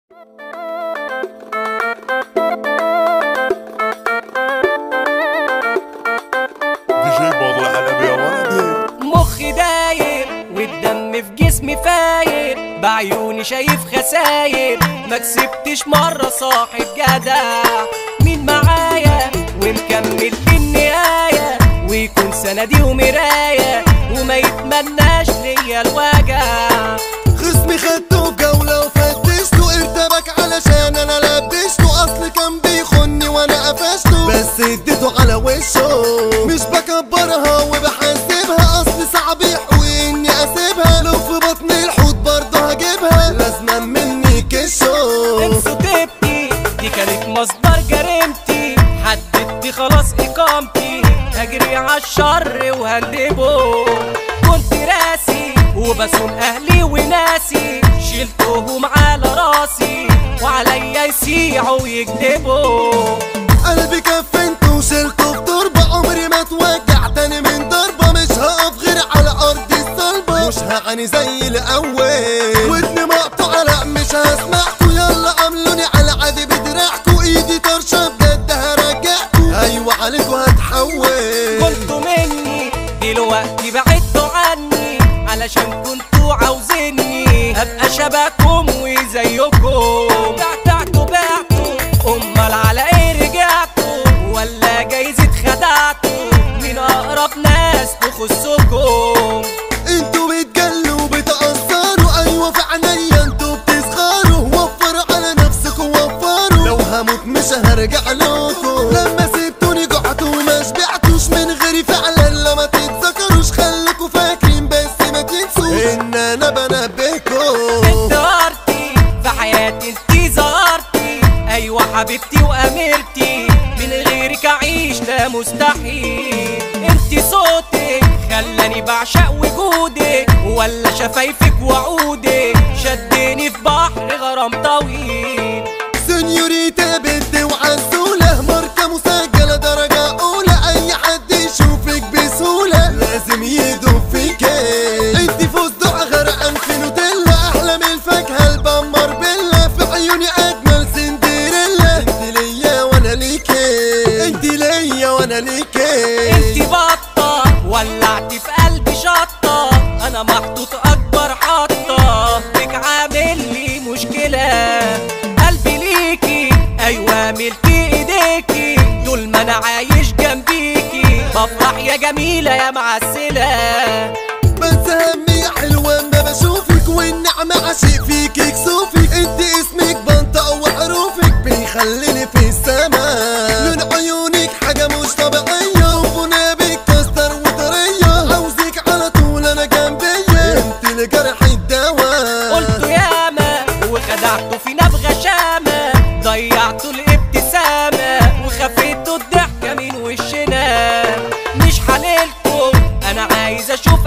دي جي بوض الحلبي يا ولدي مخي داير والدم في جسمي فاير بعيوني شايف خساير ما كسبتش مرة صاحب جدع مين معايا ومكمل للنهاية ويكون سندي ومراية وما يتمناش ليا الوجع خصمي خدته بجولة وفتشته ارتبك علشان انا لبشته اصل كان بيخني وانا قفشته بس اديته على وشه مش بكبرها وبحسبها اصل صعب يحوي اني اسيبها لو في بطن الحوت برضه هجيبها لازما مني كشه انسوا تبكي دي كانت مصدر جريمتي حددت خلاص اقامتي هجري عالشر وهندبه كنت راسي وبسون اهلي وناسي شلتهم على راسي وعليا يسيعوا ويكذبوا قلبي كفنته وشلته في تربة عمري ما اتوجع تاني من ضربة مش هقف غير على ارض الصلبة مش هعاني زي الاول ودني مقطوعة لا مش هسمعكوا يلا عاملوني على عادي بدراعكوا ايدي طرشة بجد هرجعكوا ايوه عليكوا هتحول كنتوا مني دلوقتي بعدتوا عني علشان كنتوا عاوزيني ابقى شبهكم وزيكم بعتعتوا بعتوا امال على ايه رجعتوا ولا جايزة خدعتوا من اقرب ناس تخصكم انتوا بتجلوا وبتأثروا ايوه في عينيا انتوا بتسخروا وفروا على نفسكوا وفروا لو هموت مش هرجع لكم لما سبتوني جعتوا وما شبعتوش من غيري فعلا لما تتذكروش خليكوا فاكرين بس ما تنسوش ان انا بنبهكم انت ارتي في حياتي انتي ظهرتي ايوه حبيبتي واميرتي من غيرك اعيش ده مستحيل انتي صوتك خلاني بعشق وجودك ولا شفايفك وعودك شدني في بحر غرام طويل سنيوريتا بنت وعسولة ماركة مسجلة درجة أولى أي حد يشوفك بسهولة لازم يدوب فيك انت فستق غرقان في نوتيلا أحلى من الفاكهة البمر بيلا في عيوني أجمل سندريلا انت ليا وأنا ليكي انت ليا وأنا ليكي انتي بطة ولعتي في قلبي شطة انا محطوط اكبر حطة بك عامل لي مشكلة قلبي ليكي ايوه ملكي ايديكي طول ما انا عايش جنبيكي بفرح يا جميلة يا معسلة بس همي حلوة ما بشوفك والنعمة عشق فيك كسوفك انت اسمك بنطق وحروفك بيخليني في السما لون عيونك حاجة مش طبيعية وبنا بتكسر وطرية عاوزك على طول انا جنبية انت لجرح الدواء قلتوا ياما وخدعتوا فينا بغشامة ضيعتوا الابتسامة وخفيتوا الضحكة من وشنا مش حليلكم انا عايز اشوف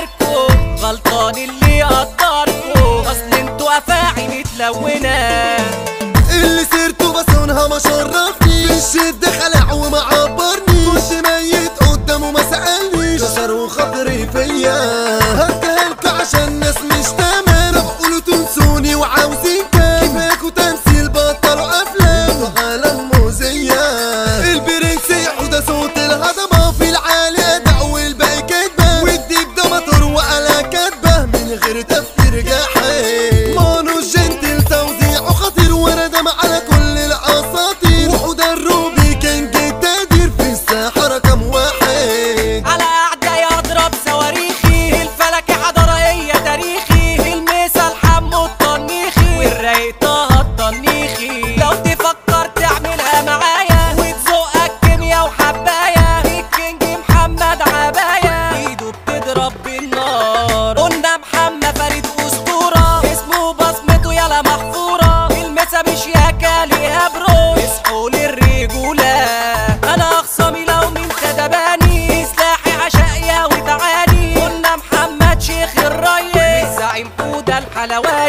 اخركم غلطان اللي قدركم اصل انتوا افاعي متلونة اللي سيرته بصونها ما شرفني الشد خلع وما عبرني كنت ميت قدامه ما سألنيش كسروا خاطري فيا هديهالكوا عشان الناس مش تمام بقولوا تنسوني وعاوزين كام كفاكوا تمثيل بطلوا افلام انتوا عالم موزية البرنس يحوده صوت الهضبة في العالي اداء والباقي كدبة والديب ده مطر وعلى كدبة من غير تفكير جاحد مانو جنتل توزيعه خطير وندم على كل الاساطير وحوده الروبي كان جيت تدير في الساحة رقم واحد على قعدة يضرب صواريخي الفلكي حضارية تاريخي المثل حمو الطنيخي والرايق طه الطنيخي لو تفكر تعملها معايا وتزقك كيميا وحباية الكينج محمد عباية ايده بتضرب بالنار قلنا محمد فريد اسطورة اسمه بصمته يلا محفورة المسا مش ياكا ليها برو اصحوا للرجولة انا اخصامي لو من تدباني سلاحي عشاقية وتعاني قلنا محمد شيخ الريس زعيم حودة الحلواني